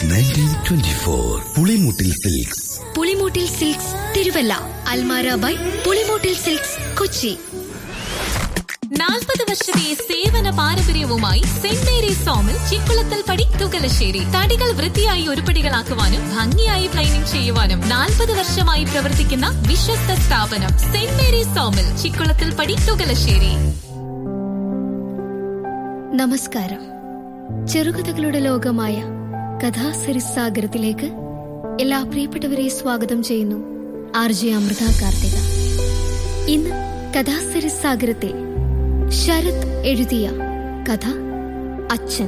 since nineteen twenty four Pulimoottil silks Pulimoottil silks Thiruvalla Almara by Pulimoottil silks Kochi നാൽപ്പത് വർഷത്തെ സേവന പാരമ്പര്യവുമായി സെന്റ് മേരീസ് സോമിൽ ചിക്കുളത്തൽ പടി തുകലശ്ശേരി തടികൾ വൃത്തിയായി ഉരുപ്പടികളാക്കുവാനും ഭംഗിയായി പ്ലൈനിംഗ് ചെയ്യുവാനും നാൽപ്പത് വർഷമായി പ്രവർത്തിക്കുന്ന വിശ്വസ്ത സ്ഥാപനം സെന്റ് മേരീസ് സോമിൽ ചിക്കുളത്തൽ പടി തുകലശ്ശേരി നമസ്കാരം ചെറുകഥകളുടെ ലോകമായ കഥാസരിസാഗരത്തിലേക്ക് എല്ലാ പ്രിയപ്പെട്ടവരെ സ്വാഗതം ചെയ്യുന്നു ആർ ജെ അമൃത കാർത്തിക ഇന്ന് കഥാസരിസാഗരത്തിൽ ശരത് എഴുതിയ കഥ അച്ഛൻ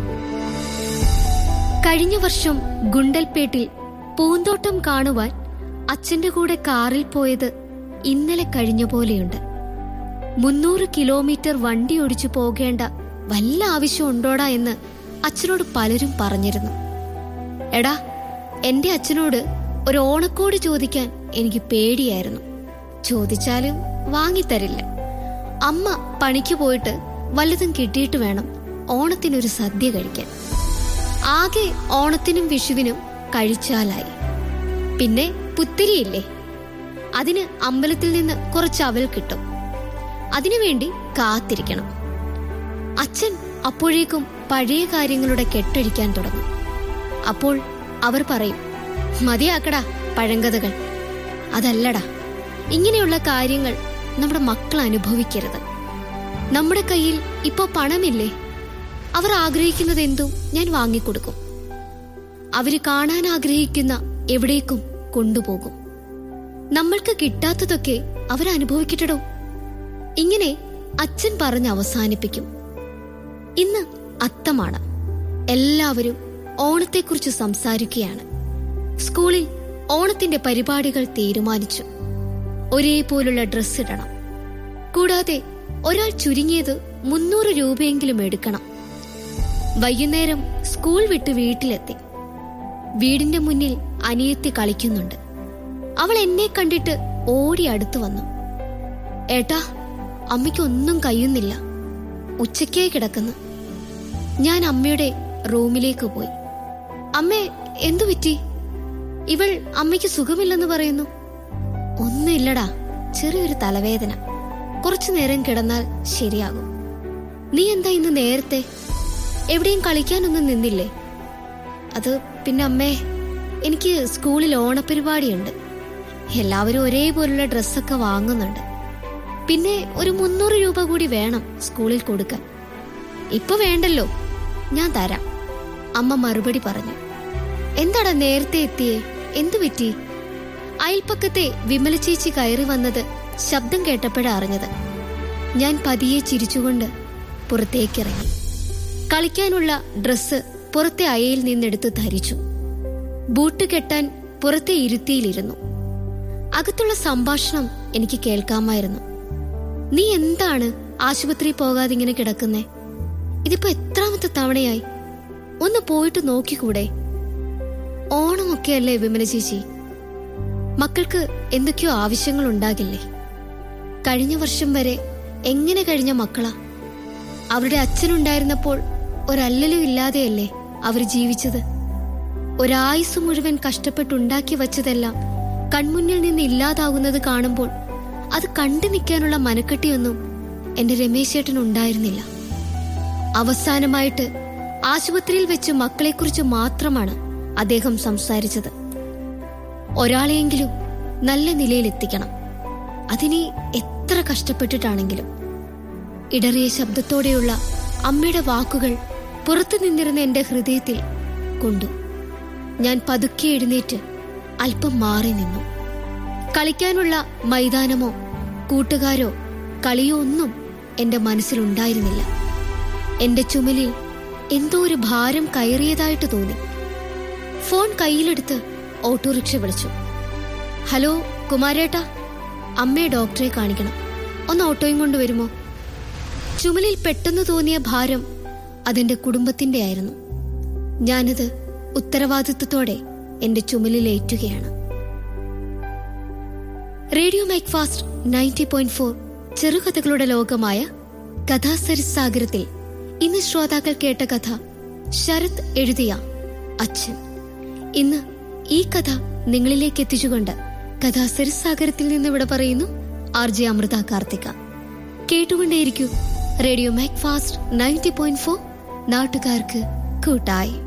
കഴിഞ്ഞ വർഷം ഗുണ്ടൽപേട്ടിൽ പൂന്തോട്ടം കാണുവാൻ അച്ഛന്റെ കൂടെ കാറിൽ പോയത് ഇന്നലെ കഴിഞ്ഞ പോലെയുണ്ട് മുന്നൂറ് കിലോമീറ്റർ വണ്ടി ഓടിച്ചു പോകേണ്ട വല്ല ആവശ്യം ഉണ്ടോടാ എന്ന് അച്ഛനോട് പലരും പറഞ്ഞിരുന്നു എടാ എന്റെ അച്ഛനോട് ഒരു ഓണക്കോടി ചോദിക്കാൻ എനിക്ക് പേടിയായിരുന്നു ചോദിച്ചാലും വാങ്ങിത്തരില്ല അമ്മ പണിക്ക് പോയിട്ട് വല്ലതും കിട്ടിയിട്ട് വേണം ഓണത്തിനൊരു സദ്യ കഴിക്കാൻ ആകെ ഓണത്തിനും വിഷുവിനും കഴിച്ചാലായി പിന്നെ പുത്തിരിയില്ലേ അതിന് അമ്പലത്തിൽ നിന്ന് കുറച്ച് അവൽ കിട്ടും അതിനുവേണ്ടി കാത്തിരിക്കണം അച്ഛൻ അപ്പോഴേക്കും പഴയ കാര്യങ്ങളുടെ കെട്ടഴിക്കാൻ തുടങ്ങും അപ്പോൾ അവർ പറയും മതിയാക്കടാ പഴങ്കഥകൾ അതല്ലടാ ഇങ്ങനെയുള്ള കാര്യങ്ങൾ നമ്മുടെ മക്കൾ അനുഭവിക്കരുത് നമ്മുടെ കയ്യിൽ ഇപ്പോ പണമില്ലേ അവർ ആഗ്രഹിക്കുന്നത് എന്തും ഞാൻ വാങ്ങിക്കൊടുക്കും അവര് കാണാൻ ആഗ്രഹിക്കുന്ന എവിടേക്കും കൊണ്ടുപോകും നമ്മൾക്ക് കിട്ടാത്തതൊക്കെ അവരനുഭവിക്കട്ടടോ ഇങ്ങനെ അച്ഛൻ പറഞ്ഞ് അവസാനിപ്പിക്കും ഇന്ന് അത്തമാണ് എല്ലാവരും ഓണത്തെക്കുറിച്ച് സംസാരിക്കുകയാണ് സ്കൂളിൽ ഓണത്തിന്റെ പരിപാടികൾ തീരുമാനിച്ചു ഒരേപോലുള്ള ഡ്രസ് ഇടണം കൂടാതെ ഒരാൾ ചുരുങ്ങിയത് മുന്നൂറ് രൂപയെങ്കിലും എടുക്കണം വൈകുന്നേരം സ്കൂൾ വിട്ട് വീട്ടിലെത്തി വീടിന്റെ മുന്നിൽ അനിയത്തി കളിക്കുന്നുണ്ട് അവൾ എന്നെ കണ്ടിട്ട് ഓടി അടുത്തു വന്നു ഏട്ടാ അമ്മയ്ക്കൊന്നും കഴിയുന്നില്ല ഉച്ചക്കേ കിടക്കുന്നു ഞാൻ അമ്മയുടെ റൂമിലേക്ക് പോയി അമ്മേ എന്തു പറ്റി ഇവൾ അമ്മയ്ക്ക് സുഖമില്ലെന്ന് പറയുന്നു ഒന്നുമില്ലടാ ചെറിയൊരു തലവേദന കുറച്ചു നേരം കിടന്നാൽ ശരിയാകും നീ എന്താ ഇന്ന് നേരത്തെ എവിടെയും കളിക്കാനൊന്നും നിന്നില്ലേ അത് പിന്നെ അമ്മേ എനിക്ക് സ്കൂളിൽ ഓണപരിപാടിയുണ്ട് എല്ലാവരും ഒരേപോലുള്ള ഡ്രസ്സൊക്കെ വാങ്ങുന്നുണ്ട് പിന്നെ ഒരു മുന്നൂറ് രൂപ കൂടി വേണം സ്കൂളിൽ കൊടുക്കാൻ ഇപ്പൊ വേണ്ടല്ലോ ഞാൻ തരാം അമ്മ മറുപടി പറഞ്ഞു എന്താടാ നേരത്തെ എത്തിയേ എന്തു പറ്റി അയൽപ്പക്കത്തെ വിമല ചേച്ചി കയറി വന്നത് ശബ്ദം കേട്ടപ്പോഴാ അറിഞ്ഞത് ഞാൻ പതിയെ ചിരിച്ചുകൊണ്ട് പുറത്തേക്കിറങ്ങി കളിക്കാനുള്ള ഡ്രസ്സ് പുറത്തെ അയയിൽ നിന്നെടുത്ത് ധരിച്ചു ബൂട്ട് കെട്ടാൻ പുറത്തെ ഇരുത്തിയിലിരുന്നു അകത്തുള്ള സംഭാഷണം എനിക്ക് കേൾക്കാമായിരുന്നു നീ എന്താണ് ആശുപത്രി പോകാതെ ഇങ്ങനെ കിടക്കുന്നേ ഇതിപ്പോ എത്രാമത്തെ തവണയായി ഒന്ന് പോയിട്ട് നോക്കിക്കൂടെ ഓണമൊക്കെയല്ലേ വിമല ചേച്ചി മക്കൾക്ക് എന്തൊക്കെയോ ആവശ്യങ്ങൾ ഉണ്ടാകില്ലേ കഴിഞ്ഞ വർഷം വരെ എങ്ങനെ കഴിഞ്ഞ മക്കളാ അവരുടെ അച്ഛനുണ്ടായിരുന്നപ്പോൾ ഒരല്ലലും ഇല്ലാതെയല്ലേ അവർ ജീവിച്ചത് ഒരായുസ് മുഴുവൻ കഷ്ടപ്പെട്ടുണ്ടാക്കി വച്ചതെല്ലാം കൺമുന്നിൽ നിന്ന് ഇല്ലാതാകുന്നത് കാണുമ്പോൾ അത് കണ്ടു നിൽക്കാനുള്ള മനക്കെട്ടിയൊന്നും എന്റെ രമേശേട്ടൻ ഉണ്ടായിരുന്നില്ല അവസാനമായിട്ട് ആശുപത്രിയിൽ വെച്ച് മക്കളെക്കുറിച്ച് മാത്രമാണ് അദ്ദേഹം സംസാരിച്ചത് ഒരാളെയെങ്കിലും നല്ല നിലയിലെത്തിക്കണം അതിനി എത്ര കഷ്ടപ്പെട്ടിട്ടാണെങ്കിലും ഇടറിയ ശബ്ദത്തോടെയുള്ള അമ്മയുടെ വാക്കുകൾ പുറത്തു നിന്നിരുന്ന എന്റെ ഹൃദയത്തിൽ കൊണ്ടു ഞാൻ പതുക്കെ എഴുന്നേറ്റ് അല്പം മാറി നിന്നു കളിക്കാനുള്ള മൈതാനമോ കൂട്ടുകാരോ കളിയോ ഒന്നും എന്റെ മനസ്സിലുണ്ടായിരുന്നില്ല എന്റെ ചുമലിൽ എന്തോ ഒരു ഭാരം കയറിയതായിട്ട് തോന്നി ഫോൺ കയ്യിലെടുത്ത് ഓട്ടോറിക്ഷ വിളിച്ചു ഹലോ കുമാരേട്ടാ അമ്മയെ ഡോക്ടറെ കാണിക്കണം ഒന്ന് ഓട്ടോയും കൊണ്ടുവരുമോ ചുമലിൽ പെട്ടെന്ന് തോന്നിയ ഭാരം അതെന്റെ കുടുംബത്തിന്റെ ആയിരുന്നു ഞാനത് ഉത്തരവാദിത്വത്തോടെ എന്റെ ചുമലിലേറ്റുകയാണ് radio MACFAST ninety point four ചെറുകഥകളുടെ ലോകമായ കഥാസരിസാഗരത്തിൽ ഇന്ന് ശ്രോതാക്കൾ കേട്ട കഥ ശരത് എഴുതിയ അച്ഛൻ ഇന്ന് ഈ കഥ നിങ്ങളിലേക്ക് എത്തിച്ചുകൊണ്ട് കഥാസരിസാഗരത്തിൽ നിന്ന് ഇവിടെ പറയുന്നു ആർ ജെ അമൃത കാർത്തിക കേട്ടുകൊണ്ടേയിരിക്കൂ radio MACFAST ninety point four നാട്ടുകാർക്ക് കൂട്ടായി